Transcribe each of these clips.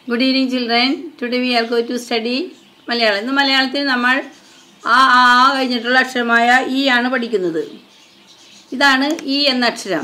Good evening children today we are go to study Malayalam ഇന്ന് മലയാളത്തിൽ നമ്മൾ ആ ആ ആ കഴിഞ്ഞിട്ടുള്ള അക്ഷരമായ ഈ ആണ് പഠിക്കുന്നത് ഇതാണ് ഈ എന്ന അക്ഷരം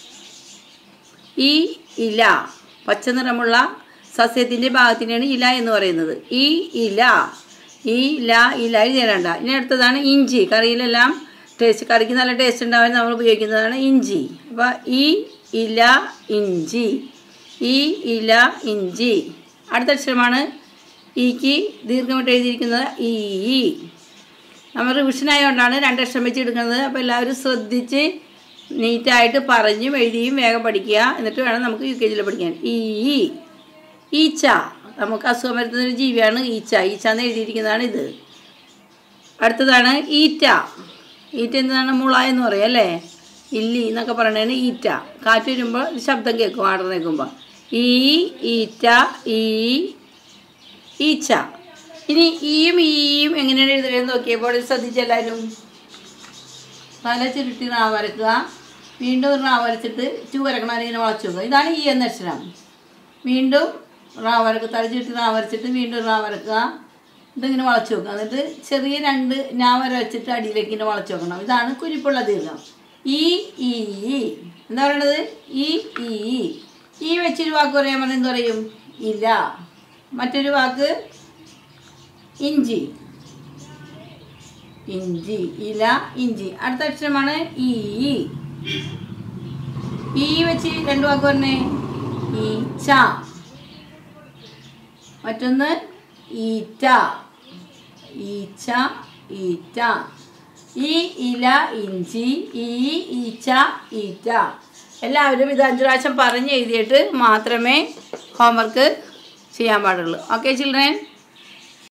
ഈ ഇല പച്ച നിറമുള്ള സസ്യത്തിൻ്റെ ഭാഗത്തിനാണ് ഇല എന്ന് പറയുന്നത് ഈ ഇല ഈ ഇല ഇല എഴുതേണ്ട ഇനി അടുത്തതാണ് ഇഞ്ചി കറിയിലെല്ലാം ടേസ്റ്റ് കറിക്ക് നല്ല ടേസ്റ്റ് ഉണ്ടാവാൻ നമ്മൾ ഉപയോഗിക്കുന്നതാണ് ഇഞ്ചി അപ്പോൾ ഈ ഇല ഇഞ്ചി ഈ ഇല ഇഞ്ചി അടുത്ത അക്ഷരമാണ് ഈക്ക് ദീർഘമായിട്ട് എഴുതിയിരിക്കുന്നത് ഈ ഈ നമ്മൾ റിവിഷൻ ആയതുകൊണ്ടാണ് രണ്ടക്ഷരം വെച്ച് എടുക്കുന്നത് അപ്പോൾ എല്ലാവരും ശ്രദ്ധിച്ച് നീറ്റായിട്ട് പറഞ്ഞും എഴുതിയും വേഗം പഠിക്കുക എന്നിട്ട് വേണം നമുക്ക് യു കെ ജിയിൽ പഠിക്കാൻ ഈ ഈ. ഈച്ച നമുക്ക് അസുഖം വരുത്തുന്ന ഒരു ജീവിയാണ് ഈച്ച ഈച്ച എന്ന് എഴുതിയിരിക്കുന്നതാണ് ഇത് അടുത്തതാണ് ഈറ്റ ഈറ്റ എന്താണ് മുള എന്ന് പറയും അല്ലേ ഇല്ലി എന്നൊക്കെ പറയണതാണ് ഈറ്റ കാറ്റ് വരുമ്പോൾ ഒരു ശബ്ദം കേൾക്കും ആടർ കേൾക്കുമ്പോൾ ഈ ഈറ്റ ഈ ഈച്ച ഇനി ഈയും ഈയും എങ്ങനെയാണ് എഴുതുന്നത് നോക്കിയപ്പോൾ ശ്രദ്ധിച്ചെല്ലാവരും തല ചുരുട്ടി റാ വരക്കുക വീണ്ടും ഒരു റാ വരച്ചിട്ട് ചു വരക്കണം ഇങ്ങനെ വളച്ചു വെക്കുക ഇതാണ് ഈ എന്ന അക്ഷരം വീണ്ടും റാ വരക്കുക തല ചുരുട്ടി റാ വരച്ചിട്ട് വീണ്ടും റാ വരക്കുക ഇതിങ്ങനെ വളച്ചു വെക്കുക എന്നിട്ട് ചെറിയ രണ്ട് ഞാ വര വെച്ചിട്ട് അടിയിലേക്ക് ഇങ്ങനെ വളച്ചു വെക്കണം ഇതാണ് കുരിപ്പുള്ള ദീർഘം ഈ ഈ ഈ. എന്താ പറയണത് ഈ ഈ ഈ. ഈ വെച്ചൊരു വാക്ക് പറയാൻ പറഞ്ഞാൽ എന്ത് പറയും ഇല്ല മറ്റൊരു വാക്ക് ഇഞ്ചി ഇഞ്ചി ഇല ഇഞ്ചി അടുത്ത അക്ഷരമാണ് ഈ ഈ വെച്ച് രണ്ട് വാക്ക് പറഞ്ഞേ ഈച്ച മറ്റൊന്ന് ഈറ്റ ഈച്ച ഈറ്റ ഈ ഇല ഇഞ്ചി ഈ ഈച്ച ഈറ്റ എല്ലാവരും ഇത് അഞ്ചു പ്രാവശ്യം പറഞ്ഞ് എഴുതിയിട്ട് മാത്രമേ ഹോംവർക്ക് ചെയ്യാൻ പാടുള്ളൂ ഓക്കെ ചിൽഡ്രൻ